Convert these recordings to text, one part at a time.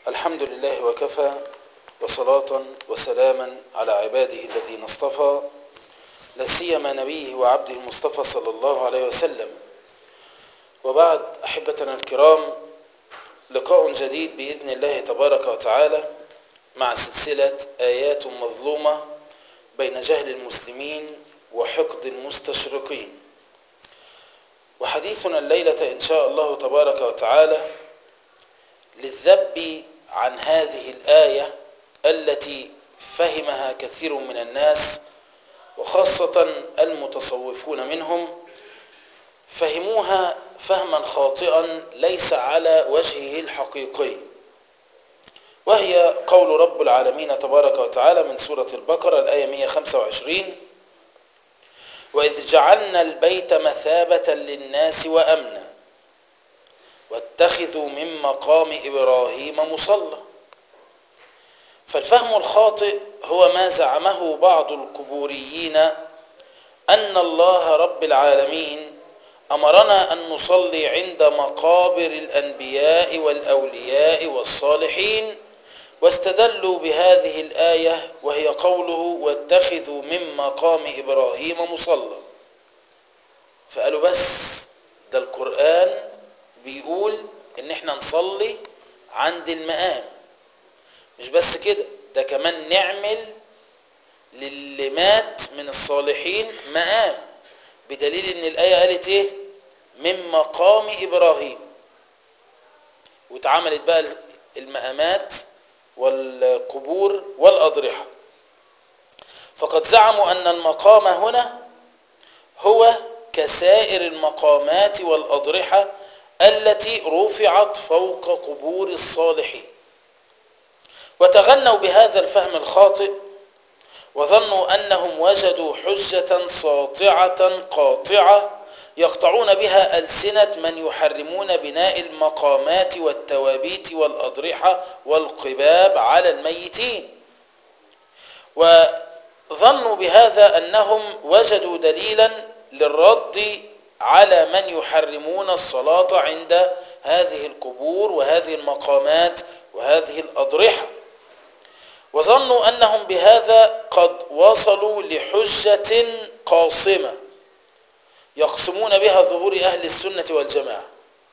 الحمد لله وكفى وصلاة وسلاما على عباده الذين اصطفى لا سيما نبيه وعبده المصطفى صلى الله عليه وسلم وبعد أحبتنا الكرام لقاء جديد بإذن الله تبارك وتعالى مع سلسلة آيات مظلومة بين جهل المسلمين وحقد المستشرقين وحديثنا الليلة إن شاء الله تبارك وتعالى للذب عن هذه الآية التي فهمها كثير من الناس وخاصة المتصوفون منهم فهموها فهما خاطئا ليس على وجهه الحقيقي وهي قول رب العالمين تبارك وتعالى من سورة البقرة الآية 125 وإذ جعلنا البيت مثابة للناس وأمنا واتخذوا من مقام إبراهيم مصلى فالفهم الخاطئ هو ما زعمه بعض القبوريين أن الله رب العالمين أمرنا أن نصلي عند مقابر الأنبياء والأولياء والصالحين واستدلوا بهذه الآية وهي قوله واتخذوا من مقام إبراهيم مصلى فقالوا بس ده القرآن بيقول ان احنا نصلي عند المقام مش بس كده ده كمان نعمل للي مات من الصالحين مقام بدليل ان الآية قالت ايه من مقام إبراهيم واتعملت بقى المقامات والقبور والأضرحة فقد زعموا أن المقام هنا هو كسائر المقامات والأضرحة التي رفعت فوق قبور الصالحين وتغنوا بهذا الفهم الخاطئ وظنوا أنهم وجدوا حجة ساطعة قاطعة يقطعون بها ألسنة من يحرمون بناء المقامات والتوابيت والأضرحة والقباب على الميتين وظنوا بهذا أنهم وجدوا دليلا للرد على من يحرمون الصلاة عند هذه القبور وهذه المقامات وهذه الأضرحة وظنوا أنهم بهذا قد وصلوا لحجة قاصمة يقسمون بها ظهور أهل السنة والجماعة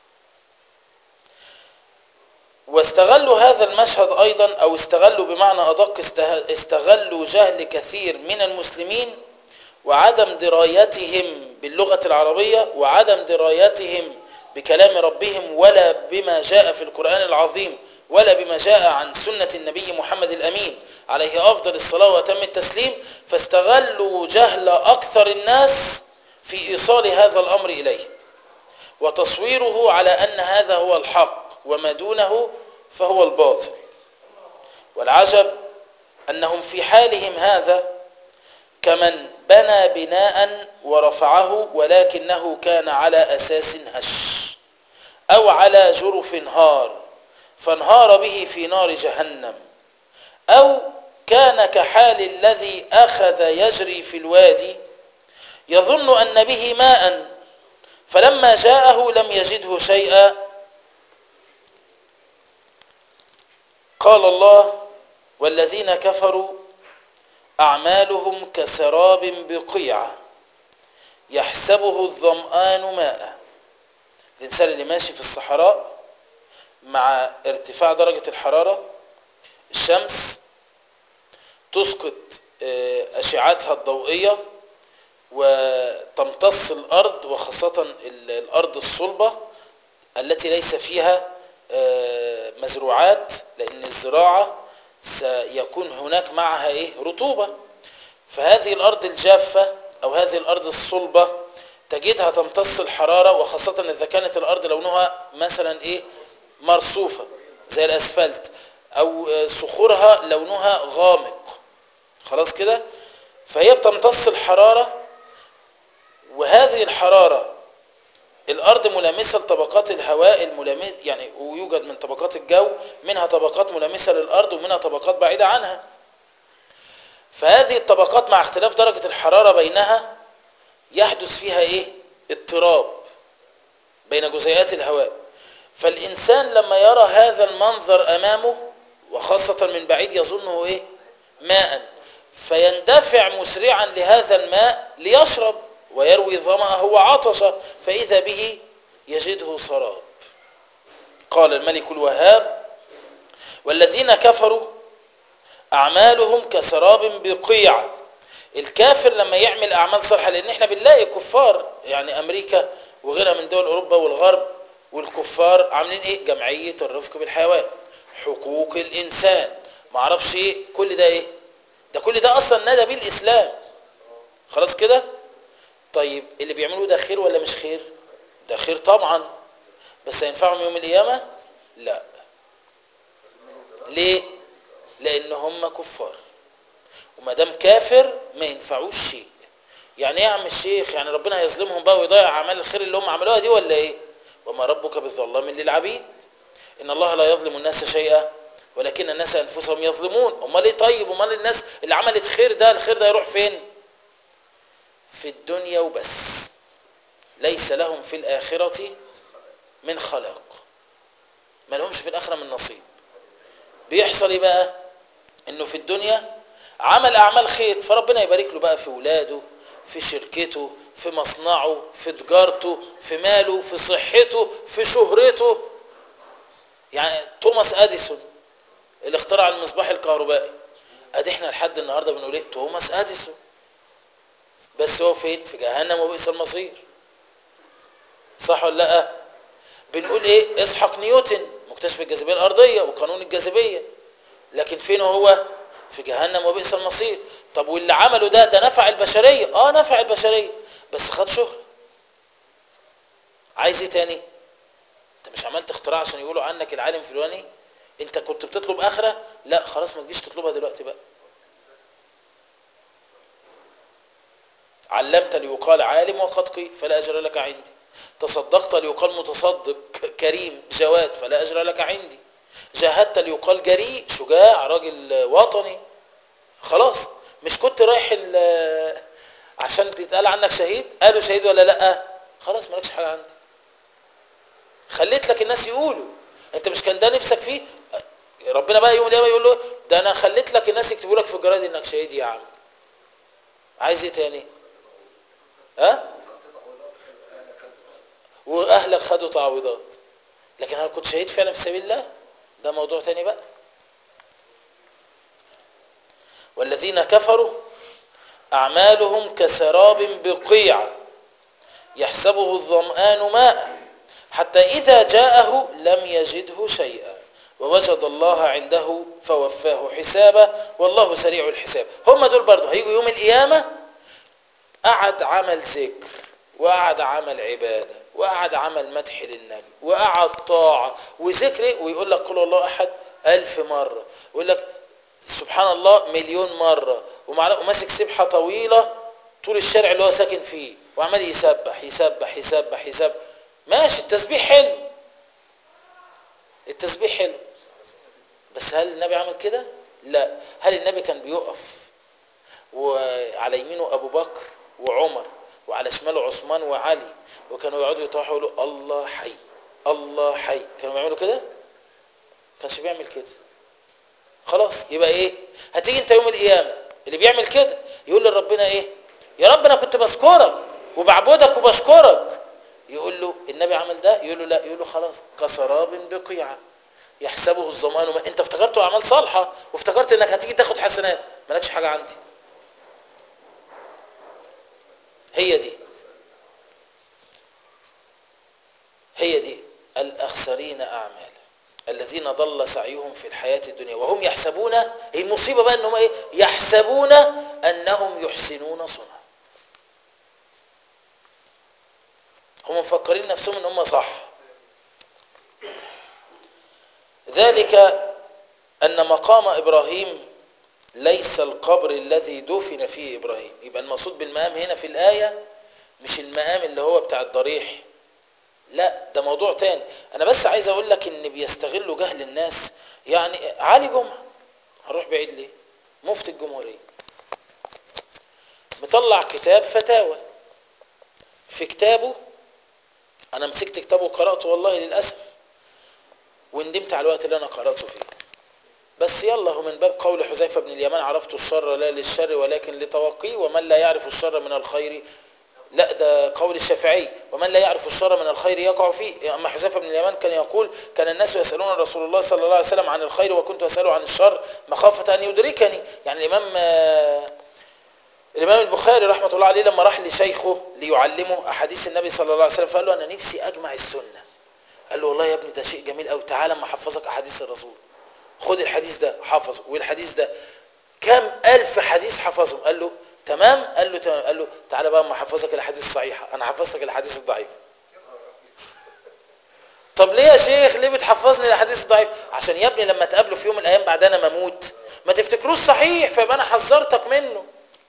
واستغلوا هذا المشهد أيضا أو استغلوا بمعنى أدق استغلوا جهل كثير من المسلمين وعدم درايتهم باللغة العربية وعدم درايتهم بكلام ربهم ولا بما جاء في القرآن العظيم ولا بما جاء عن سنة النبي محمد الأمين عليه أفضل الصلاة وتم التسليم فاستغلوا جهل أكثر الناس في إيصال هذا الأمر إليه وتصويره على أن هذا هو الحق وما دونه فهو الباطل والعجب أنهم في حالهم هذا كمن بنى بناء ورفعه ولكنه كان على أساس هش أو على جرف هار فانهار به في نار جهنم أو كان كحال الذي أخذ يجري في الوادي يظن أن به ماء فلما جاءه لم يجده شيئا قال الله والذين كفروا أعمالهم كسراب بقيعة يحسبه الظمآن ماء الإنسان اللي ماشي في الصحراء مع ارتفاع درجة الحرارة الشمس تسقط أشعتها الضوئية وتمتص الأرض وخاصة الأرض الصلبة التي ليس فيها مزروعات لأن الزراعة سيكون هناك معها إيه رطوبة فهذه الأرض الجافة أو هذه الأرض الصلبة تجدها تمتص الحرارة وخاصة إذا كانت الأرض لونها مثلا إيه مرصوفة زي الأسفلت أو صخورها لونها غامق خلاص كده فهي بتمتص الحرارة وهذه الحرارة الأرض ملامسة لطبقات الهواء الملامس يعني ويوجد من طبقات الجو منها طبقات ملامسة للأرض ومنها طبقات بعيدة عنها فهذه الطبقات مع اختلاف درجة الحرارة بينها يحدث فيها إيه؟ اضطراب بين جزيئات الهواء فالإنسان لما يرى هذا المنظر أمامه وخاصة من بعيد يظنه إيه ماء فيندفع مسرعا لهذا الماء ليشرب ويروي ظمأه وعطشه فإذا به يجده سراب قال الملك الوهاب والذين كفروا أعمالهم كسراب بقيعة الكافر لما يعمل أعمال صالحة لأن احنا بنلاقي كفار يعني أمريكا وغيرها من دول أوروبا والغرب والكفار عاملين إيه جمعية الرفق بالحيوان حقوق الإنسان معرفش إيه كل ده إيه ده كل ده أصلا ندى بيه الإسلام خلاص كده طيب اللي بيعملوه ده خير ولا مش خير ده خير طبعا بس هينفعهم يوم القيامة لا ليه لان هم كفار وما دام كافر ما ينفعوش شيء يعني ايه يا عم الشيخ يعني ربنا هيظلمهم بقى ويضيع اعمال الخير اللي هم عملوها دي ولا ايه وما ربك بالظلام للعبيد ان الله لا يظلم الناس شيئا ولكن الناس انفسهم يظلمون امال ايه طيب امال الناس اللي عملت خير ده الخير ده يروح فين في الدنيا وبس ليس لهم في الاخره من خلاق ما لهمش في الاخره من نصيب بيحصل ايه بقى انه في الدنيا عمل اعمال خير فربنا يبارك له بقى في ولاده في شركته في مصنعه في تجارته في ماله في صحته في شهرته يعني توماس اديسون اللي اخترع المصباح الكهربائي ادي احنا لحد النهارده بنقول ايه توماس اديسون بس هو فين في جهنم وبئس المصير صح ولا لا بنقول ايه اسحاق نيوتن مكتشف الجاذبيه الارضيه وقانون الجاذبيه لكن فين هو في جهنم وبئس المصير طب واللي عمله ده ده نفع البشريه اه نفع البشريه بس خد شهره عايز ايه تاني انت مش عملت اختراع عشان يقولوا عنك العالم الفلاني انت كنت بتطلب اخره لا خلاص ما تجيش تطلبها دلوقتي بقى علمت ليقال عالم وقد قيل فلا اجر لك عندي تصدقت ليقال متصدق كريم جواد فلا اجر لك عندي جاهدت ليقال جريء شجاع راجل وطني خلاص مش كنت رايح عشان تتقال عنك شهيد قالوا شهيد ولا لا خلاص مالكش حاجه عندي خليت لك الناس يقولوا انت مش كان ده نفسك فيه ربنا بقى يوم القيامه يقول له ده انا خليت لك الناس يكتبوا لك في الجرايد انك شهيد يا عم عايز ايه تاني ها واهلك خدوا تعويضات لكن هل كنت شهيد فعلا في سبيل الله ده موضوع تاني بقى والذين كفروا اعمالهم كسراب بقيع يحسبه الظمآن ماء حتى اذا جاءه لم يجده شيئا ووجد الله عنده فوفاه حسابه والله سريع الحساب هم دول برضه هيجوا يوم القيامه قعد عمل ذكر وقعد عمل عباده وقعد عمل مدح للنبي وقعد طاعة وذكر ويقول لك قل الله أحد ألف مرة ويقول لك سبحان الله مليون مرة وماسك سبحة طويلة طول الشارع اللي هو ساكن فيه وعمال يسبح يسبح يسبح يسبح ماشي التسبيح حلو التسبيح حلو بس هل النبي عمل كده لا هل النبي كان بيقف وعلى يمينه ابو بكر وعمر وعلى شماله عثمان وعلي وكانوا يقعدوا يطوحوا يقولوا الله حي الله حي كانوا بيعملوا كده كانش بيعمل كده خلاص يبقى ايه هتيجي انت يوم القيامه اللي بيعمل كده يقول لربنا ايه يا رب انا كنت بذكرك وبعبدك وبشكرك يقول له النبي عمل ده يقول له لا يقول له خلاص كسراب بقيعه يحسبه الظمان ما انت افتكرته اعمال صالحه وافتكرت انك هتيجي تاخد حسنات مالكش حاجه عندي هي دي هي دي الأخسرين أعمالا الذين ضل سعيهم في الحياة الدنيا وهم يحسبون هي المصيبة بقى أنهم إيه؟ يحسبون أنهم يحسنون صنعا هم مفكرين نفسهم أن هم صح ذلك أن مقام إبراهيم ليس القبر الذي دفن فيه إبراهيم يبقى المقصود بالمقام هنا في الآية مش المقام اللي هو بتاع الضريح لا ده موضوع تاني انا بس عايز اقول لك ان بيستغلوا جهل الناس يعني علي جمعة هنروح بعيد ليه مفتي الجمهورية مطلع كتاب فتاوى في كتابه انا مسكت كتابه وقرأته والله للأسف وندمت على الوقت اللي انا قرأته فيه بس يلا هو من باب قول حذيفة بن اليمان عرفت الشر لا للشر ولكن لتوقيه ومن لا يعرف الشر من الخير لا ده قول الشافعي ومن لا يعرف الشر من الخير يقع فيه اما حذيفة بن اليمان كان يقول كان الناس يسألون رسول الله صلى الله عليه وسلم عن الخير وكنت أسأله عن الشر مخافة أن يدركني يعني الإمام آه، الإمام البخاري رحمة الله عليه لما راح لشيخه ليعلمه أحاديث النبي صلى الله عليه وسلم فقال له أنا نفسي أجمع السنة قال له والله يا ابني ده شيء جميل أوي تعالى أما أحفظك أحاديث الرسول خد الحديث ده حفظه والحديث ده كم ألف حديث حفظهم قال له تمام قال له تمام قال له تعالى بقى أما أحفظك الأحاديث الصحيحة أنا حفظتك الأحاديث الضعيفة طب ليه يا شيخ ليه بتحفظني الاحاديث الضعيفه عشان يا ابني لما تقابله في يوم من الايام بعد انا ما اموت ما تفتكروش صحيح فيبقى انا حذرتك منه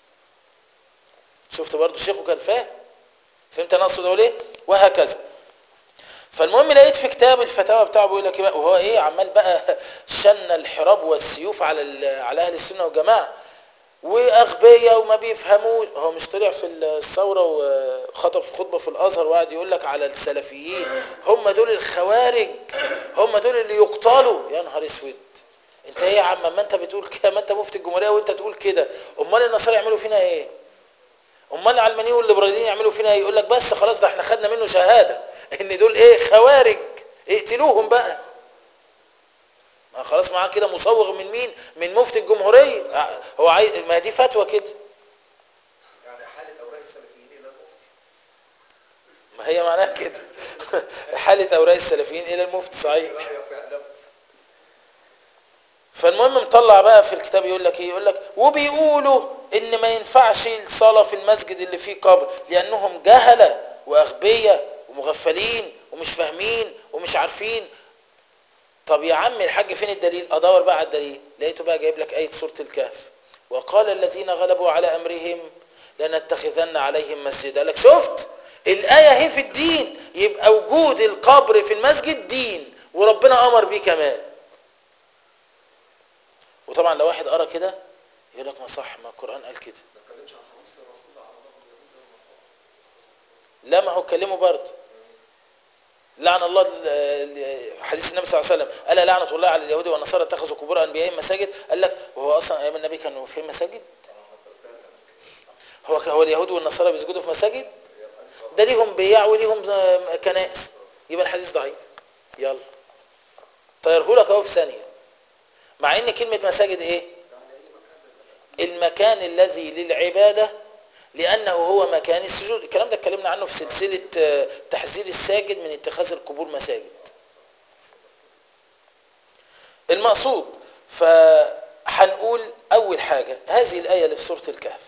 شفت برضو شيخه كان فاهم فهمت انا اقصد اقول ايه وهكذا فالمهم لقيت في كتاب الفتاوى بتاعه بيقول لك ايه بقى وهو ايه عمال بقى شن الحراب والسيوف على ال- على اهل السنه والجماعه واغبياء وما بيفهموش هو مش طلع في الثوره وخطب في خطبه في الازهر وقعد يقول لك على السلفيين هم دول الخوارج هم دول اللي يقتلوا يا نهار اسود انت ايه يا عم ما انت بتقول كده ما انت مفتي الجمهوريه وانت تقول كده امال النصارى يعملوا فينا ايه امال العلمانيين والليبراليين يعملوا فينا ايه يقول لك بس خلاص ده احنا خدنا منه شهاده ان دول ايه خوارج اقتلوهم بقى ما خلاص معاه كده مصوغ من مين من مفتي الجمهوريه اه، هو عايز ما دي فتوى كده يعني حالة أوراق السلفيين إلى المفتي ما هي معناها كده حاله اوراق السلفيين الى المفتي صحيح رأيك يعلم فالمهم مطلع بقى في الكتاب يقول لك ايه يقول لك وبيقولوا ان ما ينفعش الصلاه في المسجد اللي فيه قبر لانهم جهله واغبياء ومغفلين ومش فاهمين ومش عارفين طب يا عم الحاج فين الدليل ادور بقى على الدليل لقيته بقى جايب لك ايه سوره الكهف وقال الذين غلبوا على امرهم لنتخذن عليهم مسجدا قال لك شفت الايه اهي في الدين يبقى وجود القبر في المسجد دين وربنا امر بيه كمان وطبعا لو واحد قرا كده يقول لك ما صح ما القران قال كده ما اتكلمش عن حديث الرسول على الله اليهود والنصارى لا ما هو اتكلموا برضه لعن الله ال- ال- حديث النبي صلى الله عليه وسلم الا لعنه الله على اليهود والنصارى اتخذوا قبور انبيائهم مساجد قال لك وهو اصلا ايام النبي كانوا في مساجد هو هو اليهود والنصارى بيسجدوا في مساجد ده ليهم بياع وليهم آه، كنائس يبقى الحديث ضعيف يلا طيرهولك اهو في ثانيه مع ان كلمه مساجد ايه يعني أي مكان للعبادة. المكان الذي للعبادة لأنه هو مكان السجود الكلام ده اتكلمنا عنه في سلسلة آه، تحذير الساجد من اتخاذ القبور مساجد المقصود فهنقول أول حاجة هذه الآية اللي في سورة الكهف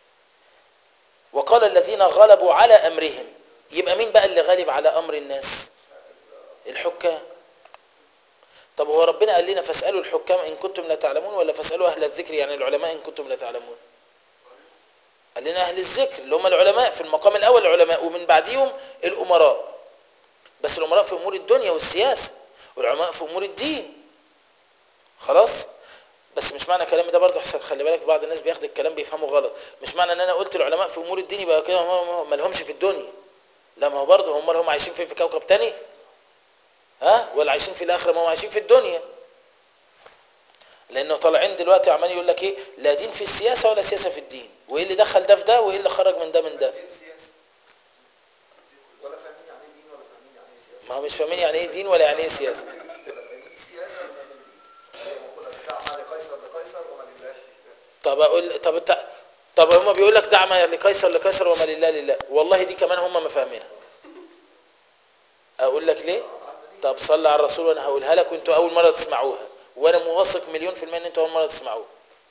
وقال الذين غلبوا على أمرهم يبقى مين بقى اللي غالب على أمر الناس الحكام طب هو ربنا قال لنا فاسألوا الحكام إن كنتم لا تعلمون ولا فاسألوا أهل الذكر يعني العلماء إن كنتم لا تعلمون قال لنا أهل الذكر اللي هم العلماء في المقام الأول العلماء ومن بعديهم الأمراء بس الأمراء في أمور الدنيا والسياسة والعلماء في أمور الدين خلاص بس مش معنى كلامي ده برضه احسن خلي بالك بعض الناس بياخد الكلام بيفهمه غلط مش معنى ان انا قلت العلماء في امور الدين يبقى كده هم ما لهمش في الدنيا لا ما هو برضه هم هم عايشين فين في كوكب تاني ها ولا عايشين في الاخره ما هم عايشين في الدنيا لانه طالعين دلوقتي عمال يقول لك ايه لا دين في السياسه ولا سياسه في الدين وايه اللي دخل ده في ده وايه اللي خرج من ده من ده دين سياسة ولا فاهمين يعني ايه دين ولا فاهمين يعني ايه سياسة ما هو مش فاهمين يعني ايه دين ولا يعني ايه سياسه ولا فاهمين سياسة ولا فاهمين دين زي ما قلنا دع ما لقيصر لقيصر وما لله طب اقول طب انت طب هم بيقول لك دع ما لقيصر لقيصر وما لله لله والله دي كمان هم ما فاهمينها اقول لك ليه طب صلي على الرسول وانا هقولها لك وانتوا اول مره تسمعوها وانا موثق مليون في الميه ان انتوا اول مره تسمعوها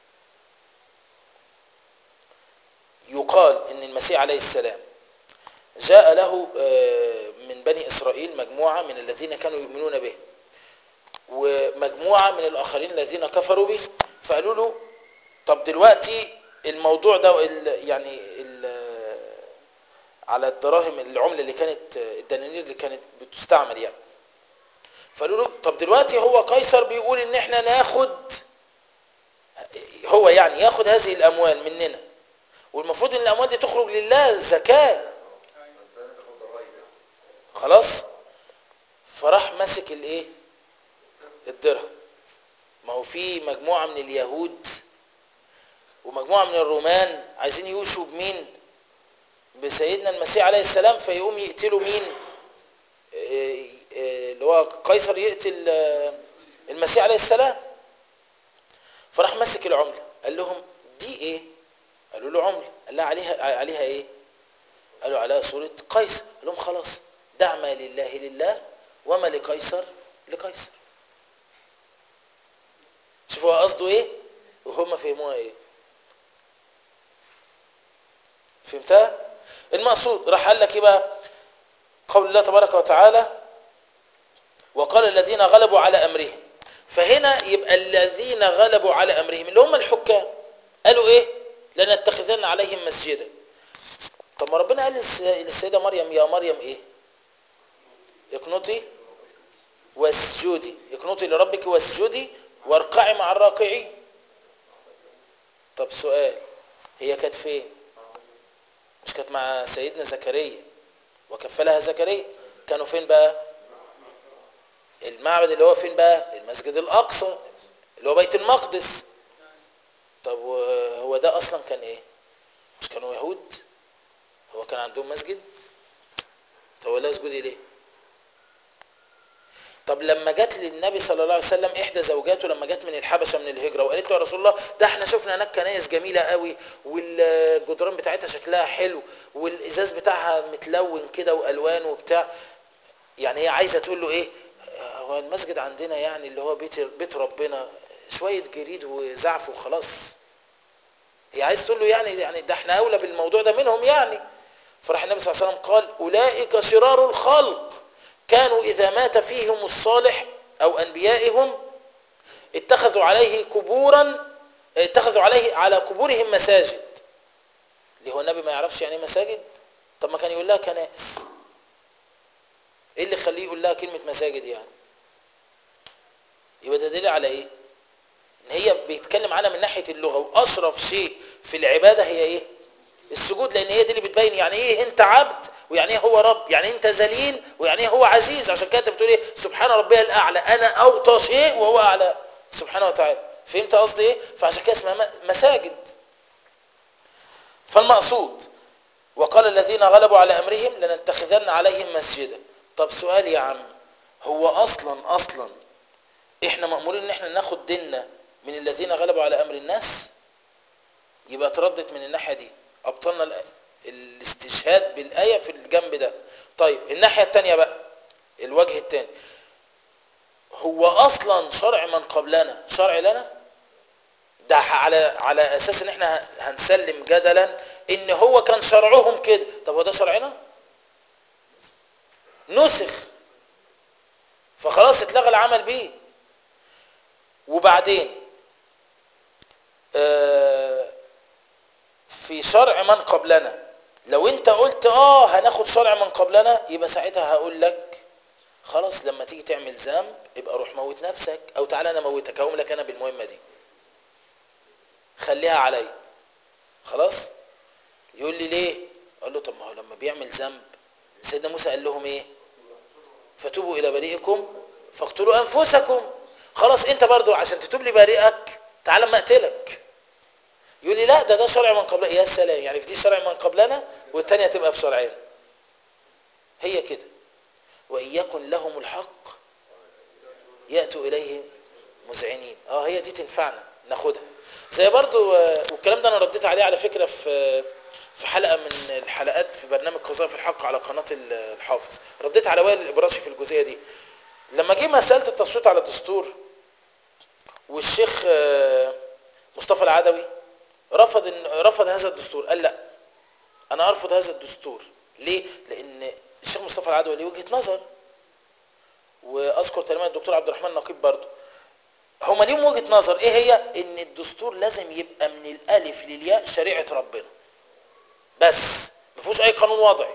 يقال ان المسيح عليه السلام جاء له آه، من بني اسرائيل مجموعه من الذين كانوا يؤمنون به ومجموعه من الاخرين الذين كفروا به فقالوا له طب دلوقتي الموضوع ده ال- يعني ال- على الدراهم العمله اللي كانت الدنانير اللي كانت بتستعمل يعني فقالوا له طب دلوقتي هو قيصر بيقول ان احنا ناخد هو يعني ياخد هذه الاموال مننا والمفروض ان الاموال دي تخرج لله زكاه الثاني بياخد ضرايب يعني خلاص فراح ماسك الايه الدرهم ما هو في مجموعة من اليهود ومجموعة من الرومان عايزين يوشوا بمين بسيدنا المسيح عليه السلام فيقوم يقتلوا مين آه، آه، اللي هو قيصر يقتل آه، المسيح عليه السلام فراح مسك العملة قال لهم دي ايه قالوا له عملة قال لها عليها عليها ايه قالوا عليها صورة قيصر قال لهم خلاص دع ما لله لله وما لقيصر لقيصر شوفوا هو قصده ايه وهم فهموها ايه فهمتها المقصود راح قال لك ايه بقى قول الله تبارك وتعالى وقال الذين غلبوا على امرهم فهنا يبقى الذين غلبوا على امرهم اللي هم الحكام قالوا ايه لنتخذن عليهم مسجدا طب ما ربنا قال للس- للسيده مريم يا مريم ايه اقنطي واسجدي اقنطي لربك واسجدي واركعي مع الراكعين طب سؤال هي كانت فين مش كانت مع سيدنا زكريا وكفلها زكريا كانوا فين بقى المعبد اللي هو فين بقى المسجد الاقصى اللي هو بيت المقدس طب هو ده اصلا كان ايه مش كانوا يهود هو كان عندهم مسجد طب ولا اسجدي ليه طب لما جت للنبي صلى الله عليه وسلم احدى زوجاته لما جت من الحبشه من الهجره وقالت له يا رسول الله ده احنا شفنا هناك كنايس جميله قوي والجدران بتاعتها شكلها حلو والازاز بتاعها متلون كده والوان وبتاع يعني هي عايزه تقول له ايه هو المسجد عندنا يعني اللي هو بيت بيت ربنا شويه جريد وزعف وخلاص هي عايز تقول له يعني يعني ده احنا اولى بالموضوع ده منهم يعني فراح النبي صلى الله عليه وسلم قال اولئك شرار الخلق كانوا اذا مات فيهم الصالح او انبيائهم اتخذوا عليه قبورا اتخذوا عليه على قبورهم مساجد اللي هو النبي ما يعرفش يعني ايه مساجد طب ما كان يقول لها كنائس ايه اللي يخليه يقول لها كلمه مساجد يعني يبقى ده دليل على ايه ان هي بيتكلم عنها من ناحيه اللغه واشرف شيء في العباده هي ايه السجود لان هي دي اللي بتبين يعني ايه انت عبد ويعني ايه هو رب يعني انت ذليل ويعني ايه هو عزيز عشان كده انت بتقول ايه سبحان ربي الاعلى انا اوطى شيء وهو اعلى سبحانه وتعالى فهمت قصدي ايه فعشان كده اسمها مساجد فالمقصود وقال الذين غلبوا على امرهم لنتخذن عليهم مسجدا طب سؤال يا عم هو اصلا اصلا احنا مامورين ان احنا ناخد ديننا من الذين غلبوا على امر الناس يبقى تردد من الناحيه دي ابطلنا الاستشهاد بالايه في الجنب ده طيب الناحيه الثانيه بقى الوجه الثاني هو اصلا شرع من قبلنا شرع لنا ده على على اساس ان احنا هنسلم جدلا ان هو كان شرعهم كده طب هو ده شرعنا نسخ فخلاص اتلغى العمل بيه وبعدين آه في شرع من قبلنا لو انت قلت اه هناخد شرع من قبلنا يبقى ساعتها هقول لك خلاص لما تيجي تعمل ذنب يبقى روح موت نفسك او تعالى انا موتك هقوم لك انا بالمهمه دي خليها عليا خلاص يقول لي ليه اقول له طب ما هو لما بيعمل ذنب سيدنا موسى قال لهم ايه فتوبوا الى بريئكم فاقتلوا انفسكم خلاص انت برضو عشان تتوب لي بريئك تعالى ما اقتلك يقول لي لا ده ده شرع من قبل يا سلام يعني في دي شرع من قبلنا والتانية تبقى في شرعين هي كده وإن يكن لهم الحق يأتوا إليه مذعنين اه هي دي تنفعنا ناخدها زي برضو والكلام ده انا رديت عليه على فكرة في في حلقة من الحلقات في برنامج قذائف الحق على قناة الحافظ رديت على وائل الإبراشي في الجزئية دي لما جه مسألة التصويت على الدستور والشيخ مصطفى العدوي رفض إن رفض هذا الدستور قال لا انا ارفض هذا الدستور ليه لان الشيخ مصطفى العدوي ليه وجهه نظر واذكر كلمات الدكتور عبد الرحمن نقيب برضه هما ليهم وجهه نظر ايه هي ان الدستور لازم يبقى من الالف للياء شريعه ربنا بس ما فيهوش اي قانون وضعي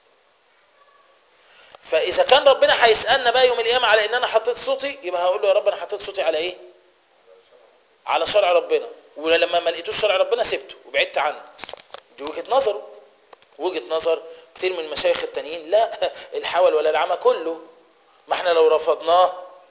فاذا كان ربنا هيسالنا بقى يوم القيامه على ان انا حطيت صوتي يبقى هقول له يا رب انا حطيت صوتي على ايه على شرع ربنا ولما ما لقيتوش شرع ربنا سبته وبعدت عنه دي وجهه نظره وجهه نظر كتير من المشايخ التانيين لا الحول ولا العمى كله ما احنا لو رفضناه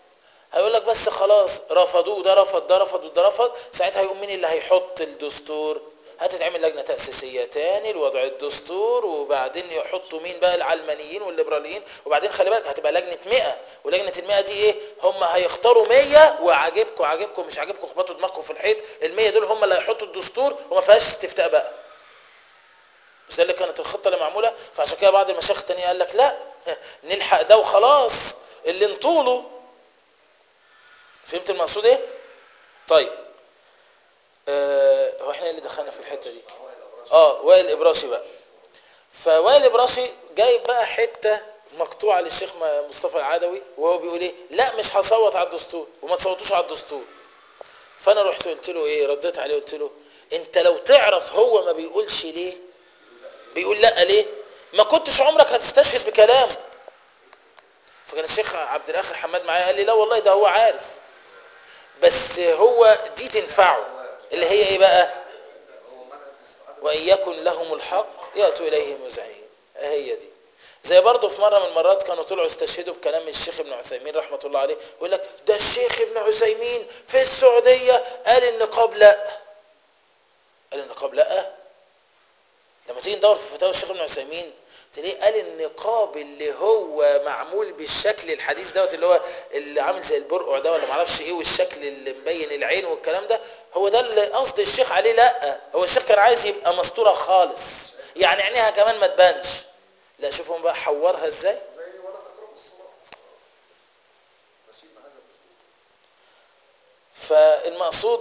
هيقول لك بس خلاص رفضوه ده رفض ده رفض وده رفض ساعتها هيقوم مين اللي هيحط الدستور هتتعمل لجنه تاسيسيه تاني لوضع الدستور وبعدين يحطوا مين بقى العلمانيين والليبراليين وبعدين خلي بالك هتبقى لجنه 100 ولجنه ال 100 دي ايه هم هيختاروا 100 وعاجبكم عاجبكم مش عاجبكم خبطوا دماغكم في الحيط ال 100 دول هم اللي هيحطوا الدستور وما فيهاش استفتاء بقى مش ده اللي كانت الخطه اللي معموله فعشان كده بعض المشايخ التانية قال لك لا نلحق ده وخلاص اللي نطوله فهمت المقصود ايه طيب آه هو احنا إيه اللي دخلنا في الحته دي اه وائل ابراشي بقى فوائل ابراشي جايب بقى حته مقطوعه للشيخ م- مصطفى العدوي وهو بيقول ايه لا مش هصوت على الدستور وما تصوتوش على الدستور فانا رحت قلت له ايه رديت عليه قلت له انت لو تعرف هو ما بيقولش ليه بيقول لا ليه ما كنتش عمرك هتستشهد بكلامه فكان الشيخ عبد الاخر حماد معايا قال لي لا والله ده هو عارف بس هو دي تنفعه اللي هي ايه بقى هو منع الاستعادة وان يكن لهم الحق ياتوا اليه مذعنين هي دي زي برضه في مره من المرات كانوا طلعوا استشهدوا بكلام الشيخ ابن عثيمين رحمه الله عليه يقول لك ده الشيخ ابن عثيمين في السعوديه قال النقاب لا قال النقاب لا لما تيجي ندور في فتاوى الشيخ ابن عثيمين تلاقيه قال النقاب اللي هو معمول بالشكل الحديث دوت اللي هو اللي عامل زي البرقع ده ولا معرفش ايه والشكل اللي مبين العين والكلام ده هو ده اللي قصد الشيخ عليه لا هو الشيخ كان عايز يبقى مستوره خالص يعني عينيها كمان ما تبانش لا شوفهم بقى حورها ازاي زي ولا تقربوا الصلاة ماشيين بهذا الاسلوب فالمقصود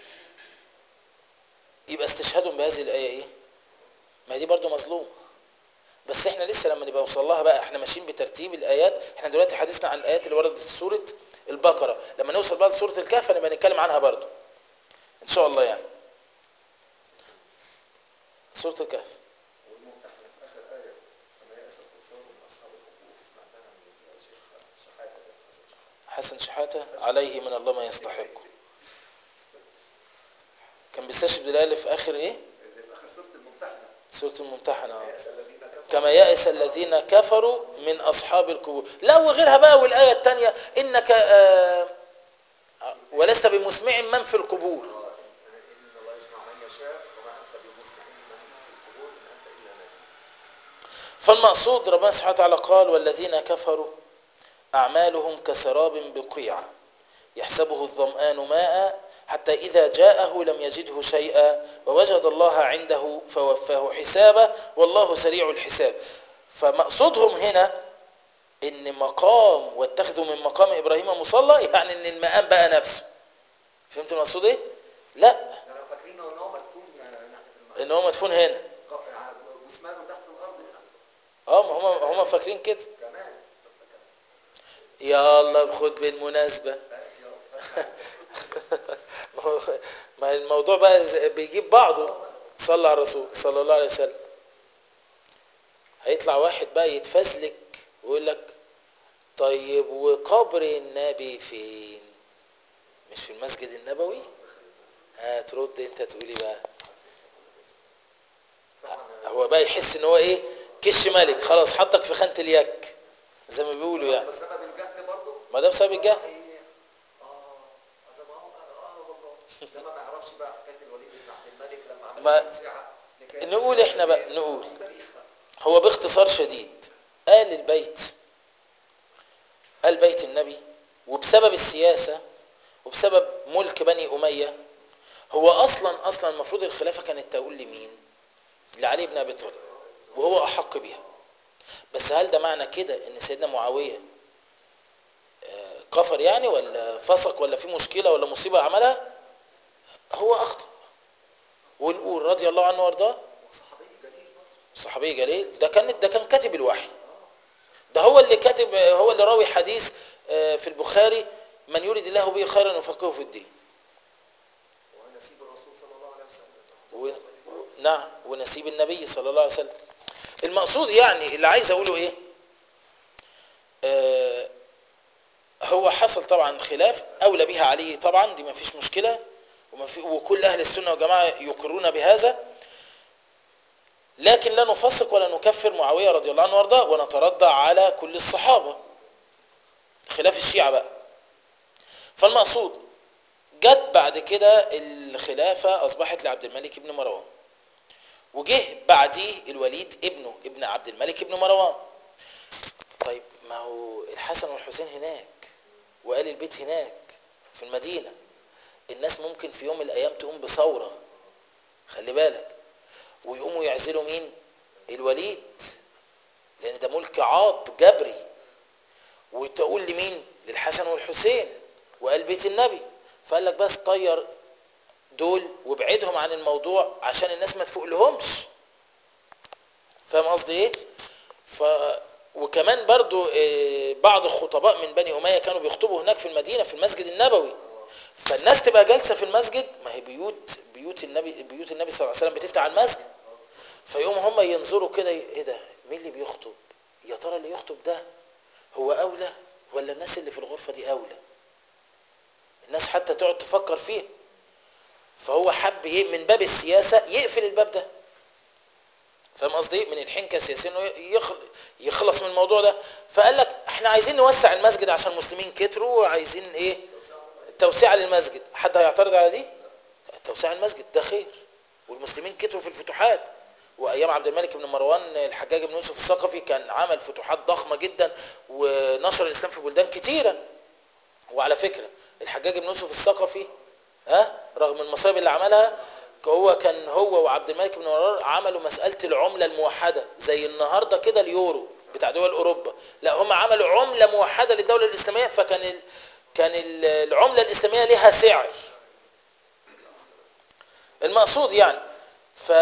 يبقى استشهادهم بهذه الآية ايه ما هي دي برضو مظلوم بس احنا لسه لما نبقى نوصل لها بقى احنا ماشيين بترتيب الآيات احنا دلوقتي حديثنا عن الآيات اللي وردت في سورة البقرة لما نوصل بقى لسورة الكهف نبقى نتكلم عنها برضو ان شاء الله يعني سورة الكهف والممتحنة في آخر آية كما يأس الكفار من أصحاب القبور سمعتها من الشيخ شحاتة حسن شحاتة حسن شحاتة عليه من الله ما يستحق كان بيستشهد بالآية اللي في آخر ايه اللي في آخر سورة الممتحنة سورة الممتحنة آه. يأس الذين كفروا كما يأس الذين كفروا من أصحاب القبور لا وغيرها بقى والآية الثانية إنك آه، ولست بمسمع من في القبور آه، إن إن الله يسمع من يشاء وما أنت بمسمع من في القبور إن أنت إلا نبي فالمقصود ربنا سبحانه وتعالى قال والذين كفروا أعمالهم كسراب بقيعة يحسبه الظمآن ماء حتى إذا جاءه لم يجده شيئا ووجد الله عنده فوفاه حسابه والله سريع الحساب فمقصودهم هنا ان مقام واتخذوا من مقام ابراهيم مصلى يعني ان المقام بقى نفسه فهمت المقصود ايه لا ده لو فاكرين إن هو مدفون آه، ناحية المغرب ان هو مدفون هنا جسمانه تحت الأرض هنا اه ما هم هم فاكرين كده كمان يلا خد بالمناسبه آية يا رب ما هو- ما الموضوع بقى ز- بيجيب بعضه صلى على الرسول صلى الله عليه وسلم هيطلع واحد بقى يتفزلك ويقول لك طيب وقبر النبي فين مش في المسجد النبوي هترد انت تقولي بقى هو بقى يحس ان هو ايه كش ملك خلاص حطك في خانة اليك زي ما بيقولوا يعني بس سبب الجهل برضه ما ده بسبب الجهل صحيح. اه هذا ما هو اه والله ده ما نعرفش بقى حكايه الوليد بن عبد الملك لما عمل ما- الساعه نقول إحنا بقى، نقول. هو باختصار شديد آل البيت آل بيت النبي وبسبب السياسة وبسبب ملك بني أمية هو أصلا أصلا المفروض الخلافة كانت تقول لمين لعلي بن أبي طالب وهو أحق بها بس هل ده معنى كده ان سيدنا معاوية آه، كفر يعني ولا فسق ولا في مشكلة ولا مصيبة عملها هو أخطأ ونقول رضي الله عنه وارضاه صحابي جليل برضه صحابي جليل ده كان ده كان كاتب الوحي ده هو اللي كاتب هو اللي راوي حديث آه، في البخاري من يريد الله به خيرا يفقهه في الدين ونسيب الرسول صلى الله عليه وسلم و... و- نعم ونسيب النبي صلى الله عليه وسلم المقصود يعني اللي عايز اقوله ايه آه هو حصل طبعا خلاف اولى بها علي طبعا دي ما فيش مشكله وما في وكل اهل السنه والجماعه يقرون بهذا لكن لا نفسق ولا نكفر معاويه رضي الله عنه وارضاه ونترضى على كل الصحابه خلاف الشيعه بقى فالمقصود جت بعد كده الخلافة أصبحت لعبد الملك بن مروان وجه بعديه الوليد ابنه ابن عبد الملك بن مروان طيب ما هو الحسن والحسين هناك وآل البيت هناك في المدينة الناس ممكن في يوم من الأيام تقوم بثورة خلي بالك ويقوموا يعزلوا مين الوليد لأن ده ملك عاض جبري وتقول لمين للحسن والحسين وآل بيت النبي فقال لك بس طير دول وابعدهم عن الموضوع عشان الناس ما تفوق لهمش فاهم قصدي ايه ف وكمان برضو آه، بعض الخطباء من بني أمية كانوا بيخطبوا هناك في المدينة في المسجد النبوي فالناس تبقى جالسة في المسجد ما هي بيوت بيوت النبي بيوت النبي صلى الله عليه وسلم بتفتح على المسجد فيقوم هم ينظروا كده ايه ده مين اللي بيخطب يا ترى اللي يخطب ده هو أولى ولا الناس اللي في الغرفة دي أولى الناس حتى تقعد تفكر فيه فهو حب ايه من باب السياسة يقفل الباب ده فاهم قصدي ايه؟ من الحنكه السياسيه انه يخل- يخلص من الموضوع ده فقال لك احنا عايزين نوسع المسجد عشان المسلمين كتروا وعايزين ايه توسعه للمسجد حد هيعترض على دي توسيع المسجد ده خير والمسلمين كتروا في الفتوحات وايام عبد الملك بن مروان الحجاج بن يوسف الثقفي كان عمل فتوحات ضخمه جدا ونشر الاسلام في بلدان كتيره وعلى فكره الحجاج بن يوسف الثقفي ها رغم المصايب اللي عملها هو كان هو وعبد الملك بن مروان عملوا مساله العمله الموحده زي النهارده كده اليورو بتاع دول اوروبا لا هم عملوا عمله موحده للدوله الاسلاميه فكان ال... كان ال- العمله الاسلاميه لها سعر المقصود يعني ف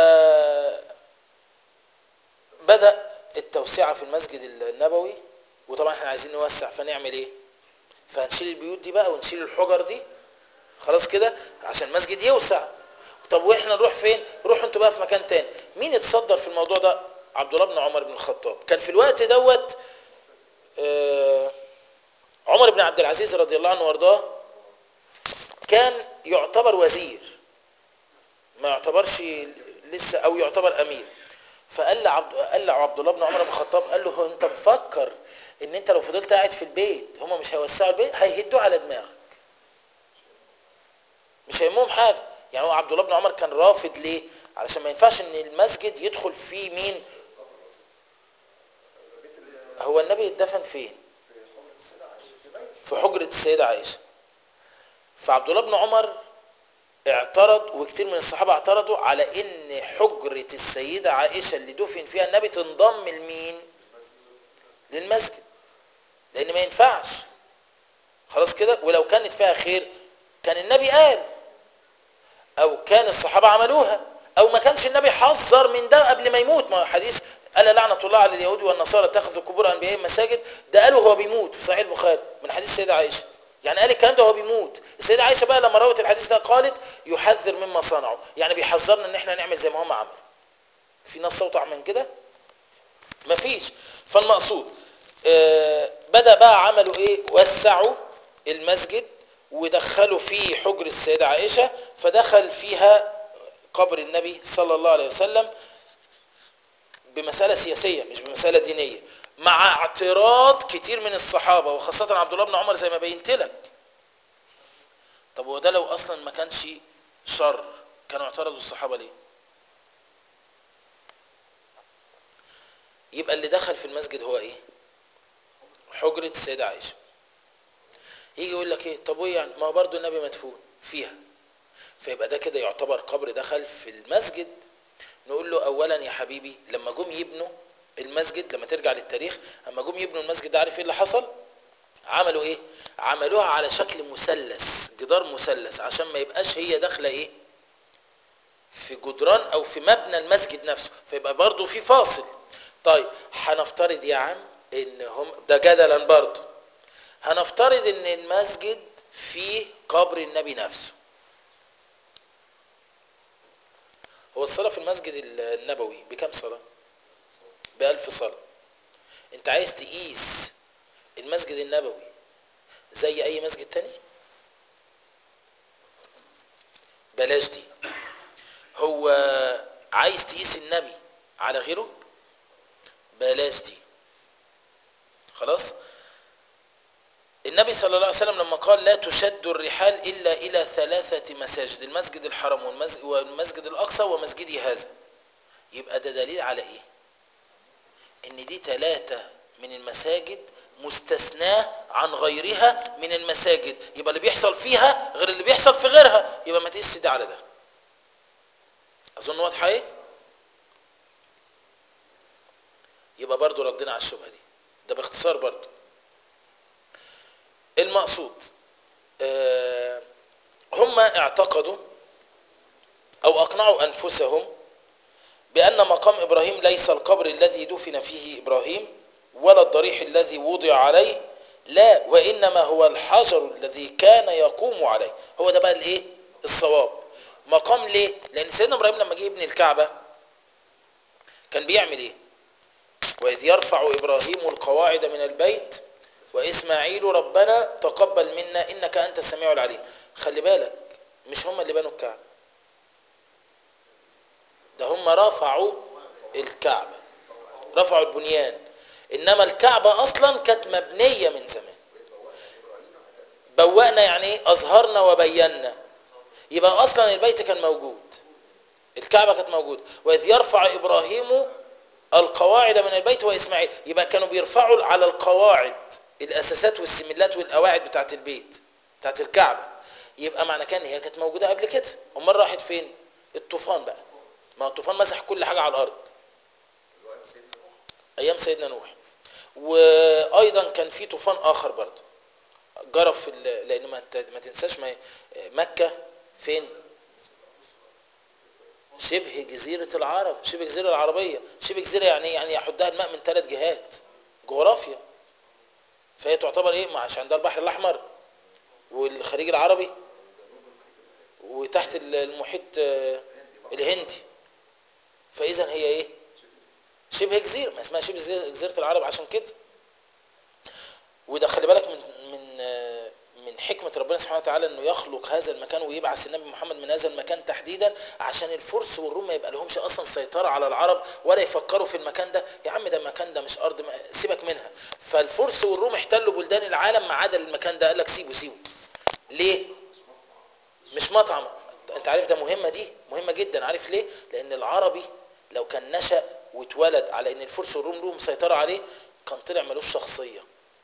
بدأ التوسعة في المسجد النبوي وطبعا احنا عايزين نوسع فنعمل ايه فهنشيل البيوت دي بقى ونشيل الحجر دي خلاص كده عشان المسجد يوسع طب واحنا نروح فين روحوا انتوا بقى في مكان تاني مين اتصدر في الموضوع ده عبد الله بن عمر بن الخطاب كان في الوقت دوت آه، عمر بن عبد العزيز رضي الله عنه وارضاه كان يعتبر وزير ما يعتبرش لسه او يعتبر امير فقال لعبد قال لعبد الله بن عمر بن الخطاب قال له هو انت مفكر ان انت لو فضلت قاعد في البيت هم مش هيوسعوا البيت هيهدوه على دماغك مش هيهمهم حاجه يعني هو عبد الله بن عمر كان رافض ليه علشان ما ينفعش ان المسجد يدخل فيه مين بيت ال- هو النبي اتدفن فين في حجرة السيدة عائشة في بيت في حجرة السيدة عائشة فعبد الله بن عمر اعترض وكتير من الصحابة اعترضوا على ان حجرة السيدة عائشة اللي دفن فيها النبي تنضم لمين للمسجد لان ما ينفعش خلاص كده ولو كانت فيها خير كان النبي قال او كان الصحابة عملوها او ما كانش النبي حذر من ده قبل ما يموت ما هو حديث قال لعنة الله على اليهود والنصارى اتخذوا قبور انبيائهم مساجد ده قاله هو بيموت في صحيح البخاري من حديث السيدة عائشة يعني قال الكلام ده وهو بيموت السيدة عائشة بقى لما روت الحديث ده قالت يحذر مما صنعوا يعني بيحذرنا ان احنا نعمل زي ما هم عملوا في ناس صوتع من كده مفيش فالمقصود آه بدأ بقى عملوا ايه وسعوا المسجد ودخلوا فيه حجر السيدة عائشة فدخل فيها قبر النبي صلى الله عليه وسلم بمسألة سياسية مش بمسألة دينية مع اعتراض كتير من الصحابة وخاصة عبد الله بن عمر زي ما بينت لك طب هو ده لو اصلا ما كانش شر كانوا اعترضوا الصحابة ليه يبقى اللي دخل في المسجد هو ايه حجرة السيدة عائشة يجي يقول لك ايه طب وايه يعني ما هو برضه النبي مدفون فيها فيبقى ده كده يعتبر قبر دخل في المسجد نقول له اولا يا حبيبي لما جم يبنوا المسجد لما ترجع للتاريخ لما جم يبنوا المسجد ده عارف ايه اللي حصل عملوا ايه عملوها على شكل مثلث جدار مثلث عشان ما يبقاش هي داخله ايه في جدران او في مبنى المسجد نفسه فيبقى برضه في فاصل طيب هنفترض يا عم ان هم ده جدلا برضه هنفترض ان المسجد فيه قبر النبي نفسه هو الصلاة في المسجد النبوي بكم صلاة بألف صلاة انت عايز تقيس المسجد النبوي زي اي مسجد تاني بلاش دي هو عايز تقيس النبي على غيره بلاش دي خلاص النبي صلى الله عليه وسلم لما قال لا تشد الرحال إلا إلى ثلاثة مساجد المسجد الحرام والمسجد, والمسجد الأقصى ومسجدي هذا يبقى ده دليل على إيه إن دي ثلاثة من المساجد مستثناة عن غيرها من المساجد يبقى اللي بيحصل فيها غير اللي بيحصل في غيرها يبقى ما تقيس ده على ده أظن واضحة إيه يبقى برضو ردنا على الشبهة دي ده باختصار برضو المقصود آه، هم اعتقدوا او اقنعوا انفسهم بان مقام ابراهيم ليس القبر الذي دفن فيه ابراهيم ولا الضريح الذي وضع عليه لا وانما هو الحجر الذي كان يقوم عليه هو ده بقى الايه الصواب مقام ليه لان سيدنا ابراهيم لما جه يبني الكعبه كان بيعمل ايه واذ يرفع ابراهيم القواعد من البيت واسماعيل ربنا تقبل منا انك انت السميع العليم خلي بالك مش هم اللي بنوا الكعبه ده هم رفعوا الكعبه رفعوا البنيان انما الكعبه اصلا كانت مبنيه من زمان بوأنا يعني ايه اظهرنا وبينا يبقى اصلا البيت كان موجود الكعبه كانت موجوده واذ يرفع ابراهيم القواعد من البيت واسماعيل يبقى كانوا بيرفعوا على القواعد الاساسات والسملات والقواعد بتاعت البيت بتاعت الكعبه يبقى معنى كان هي كانت موجوده قبل كده امال راحت فين الطوفان بقى ما هو الطوفان مسح كل حاجه على الارض الوقت سيدنا نوح ايام سيدنا نوح وايضا كان في طوفان اخر برضه جرى في ال- لان ما ت- ما تنساش ما مكه فين شبه جزيرة العرب شبه جزيرة العربية شبه جزيرة يعني إيه؟ يعني يحدها الماء من ثلاث جهات جغرافيا فهي تعتبر ايه ما عشان ده البحر الاحمر والخليج العربي وتحت ال- المحيط آه، الهندي فاذا هي ايه شبه جزيرة ما اسمها شبه جزيرة- جزيرة العرب عشان كده وده خلي بالك من من آه، من حكمة ربنا سبحانه وتعالى انه يخلق هذا المكان ويبعث النبي محمد من هذا المكان تحديدا عشان الفرس والروم ما يبقى لهمش اصلا سيطرة على العرب ولا يفكروا في المكان ده يا عم ده المكان ده مش ارض ما- سيبك منها فالفرس والروم احتلوا بلدان العالم ما عدا المكان ده قال لك سيبه سيبه ليه مش مطعم انت عارف ده مهمة دي مهمة جدا عارف ليه لان العربي لو كان نشأ واتولد على ان الفرس والروم لهم سيطرة عليه كان طلع ملوش شخصية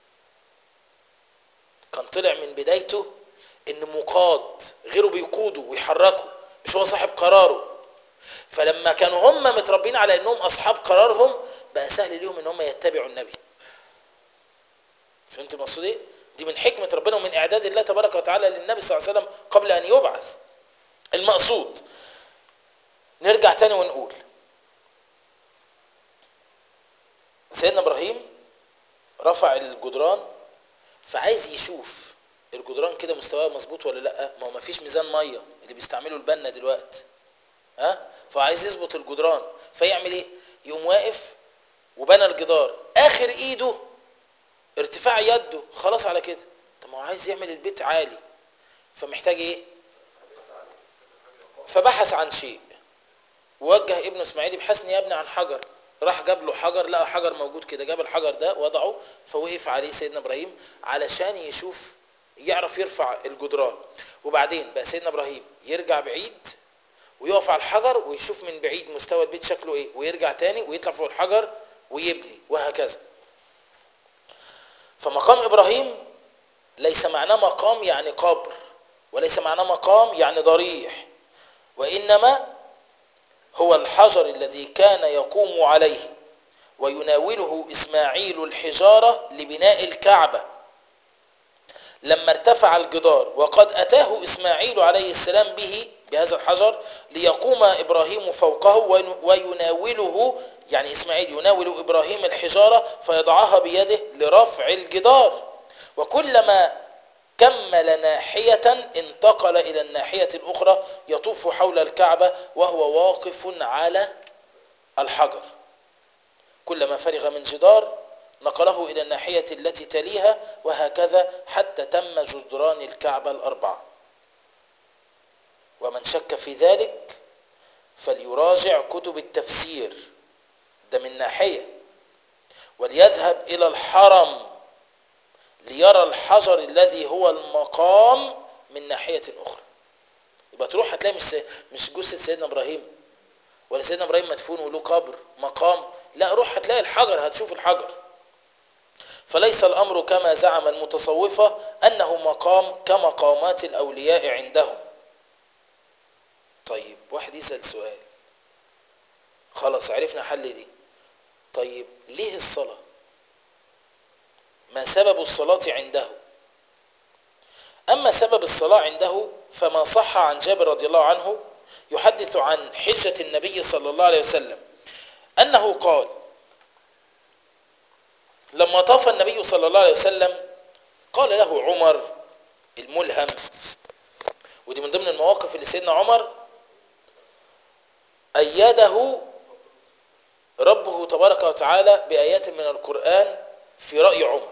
كان طلع من بدايته ان مقاد غيره بيقوده ويحركه مش هو صاحب قراره فلما كانوا هم متربين على انهم اصحاب قرارهم بقى سهل ليهم ان هم يتبعوا النبي فهمت المقصود ايه دي من حكمة ربنا ومن اعداد الله تبارك وتعالى للنبي صلى الله عليه وسلم قبل ان يبعث المقصود نرجع تاني ونقول سيدنا ابراهيم رفع الجدران فعايز يشوف الجدران كده مستواه مظبوط ولا لا ما هو ما فيش ميزان ميه اللي بيستعمله البنا دلوقتي ها فعايز يظبط الجدران فيعمل ايه يقوم واقف وبنى الجدار اخر ايده ارتفاع يده خلاص على كده طب ما هو عايز يعمل البيت عالي فمحتاج ايه فبحث عن شيء ووجه ابنه اسماعيل يبحث اني ابني عن حجر راح جاب له حجر لقى حجر موجود كده جاب الحجر ده وضعه فوقف عليه سيدنا ابراهيم علشان يشوف يعرف يرفع الجدران وبعدين بقى سيدنا ابراهيم يرجع بعيد ويقف على الحجر ويشوف من بعيد مستوى البيت شكله ايه ويرجع تاني ويطلع فوق الحجر ويبني وهكذا فمقام ابراهيم ليس معناه مقام يعني قبر وليس معناه مقام يعني ضريح وانما هو الحجر الذي كان يقوم عليه ويناوله اسماعيل الحجاره لبناء الكعبه لما ارتفع الجدار وقد اتاه اسماعيل عليه السلام به بهذا الحجر ليقوم ابراهيم فوقه ون- ويناوله يعني اسماعيل يناول ابراهيم الحجاره فيضعها بيده لرفع الجدار وكلما كمل ناحية انتقل إلى الناحية الأخرى يطوف حول الكعبة وهو واقف على الحجر كلما فرغ من جدار نقله إلى الناحية التي تليها وهكذا حتى تم جدران الكعبة الأربعة ومن شك في ذلك فليراجع كتب التفسير ده من ناحية وليذهب إلى الحرم ليرى الحجر الذي هو المقام من ناحية أخرى يبقى تروح هتلاقي مش مش جثة سيدنا إبراهيم ولا سيدنا إبراهيم مدفون وله قبر مقام لا روح هتلاقي الحجر هتشوف الحجر فليس الأمر كما زعم المتصوفة أنه مقام كمقامات الأولياء عندهم طيب واحد يسأل سؤال خلاص عرفنا حل دي طيب ليه الصلاة ما سبب الصلاة عنده أما سبب الصلاة عنده فما صح عن جابر رضي الله عنه يحدث عن حجة النبي صلى الله عليه وسلم أنه قال لما طاف النبي صلى الله عليه وسلم قال له عمر الملهم ودي من ضمن المواقف اللي سيدنا عمر أيده ربه تبارك وتعالى بآيات من القرآن في رأي عمر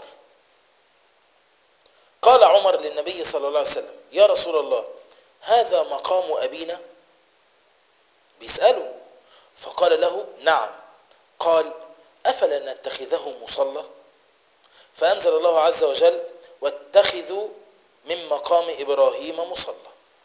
قال عمر للنبي صلى الله عليه وسلم يا رسول الله هذا مقام أبينا بيسأله فقال له نعم قال أفلا نتخذه مصلى فأنزل الله عز وجل واتخذوا من مقام إبراهيم مصلى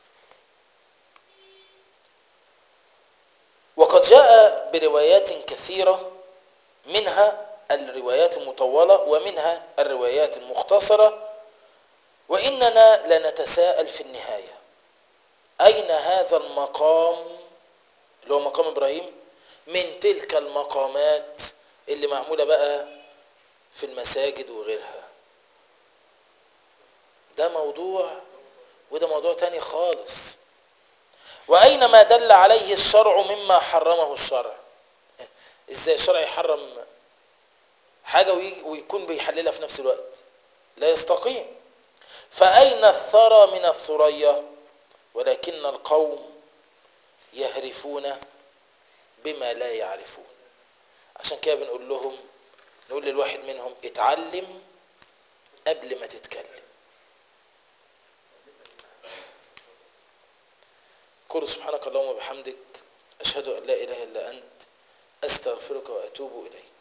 وقد جاء بروايات كثيرة منها الروايات المطولة ومنها الروايات المختصرة وإننا لنتساءل في النهاية أين هذا المقام اللي هو مقام إبراهيم من تلك المقامات اللي معمولة بقى في المساجد وغيرها ده موضوع وده موضوع تاني خالص وأين ما دل عليه الشرع مما حرمه الشرع ازاي الشرع يحرم حاجة ويكون بيحللها في نفس الوقت لا يستقيم فأين الثرى من الثريا ولكن القوم يهرفون بما لا يعرفون عشان كده بنقول لهم نقول للواحد منهم اتعلم قبل ما تتكلم قل سبحانك اللهم وبحمدك أشهد أن لا إله إلا أنت أستغفرك وأتوب إليك